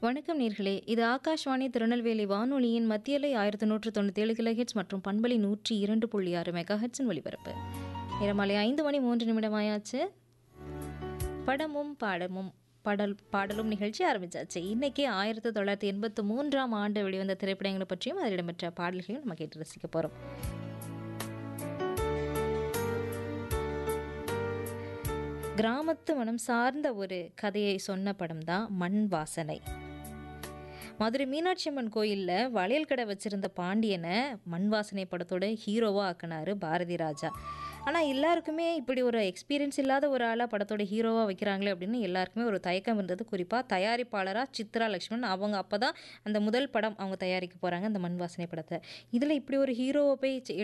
வணக்கம் நேர்களே இது ஆகாஷ்வாணி திருநெல்வேலி வானொலியின் மத்தியலை ஆயிரத்தி நூற்று தொண்ணூற்றி ஏழு கிலோஹெட்ஸ் மற்றும் பண்பலி நூற்றி இரண்டு புள்ளி ஆறு மெகா ஹெட்ஸின் ஒலிபரப்பு இரமாலை ஐந்து மணி மூன்று நிமிடமாயாச்சு படமும் பாடமும் பாடல் பாடலும் நிகழ்ச்சி ஆரம்பிச்சாச்சு இன்னைக்கு ஆயிரத்தி தொள்ளாயிரத்தி எண்பத்தி மூன்றாம் ஆண்டு வெளிவந்த திரைப்படங்களை பற்றியும் அதில் இடம்பெற்ற பாடல்களையும் நம்ம கேட்டு ரசிக்க போகிறோம் கிராமத்து மனம் சார்ந்த ஒரு கதையை சொன்ன படம் தான் மண் வாசனை மதுரை மீனாட்சி அம்மன் கோயிலில் வளையல் கடை வச்சிருந்த பாண்டியனை மண் வாசனை படத்தோட ஹீரோவாக ஆக்கினாரு பாரதி ராஜா ஆனால் எல்லாருக்குமே இப்படி ஒரு எக்ஸ்பீரியன்ஸ் இல்லாத ஒரு ஆளாக படத்தோட ஹீரோவாக வைக்கிறாங்களே அப்படின்னு எல்லாருக்குமே ஒரு தயக்கம் இருந்தது குறிப்பாக தயாரிப்பாளராக சித்ரா லக்ஷ்மண் அவங்க அப்போ தான் அந்த முதல் படம் அவங்க தயாரிக்க போகிறாங்க அந்த மண் வாசனை படத்தை இதில் இப்படி ஒரு ஹீரோவை போய்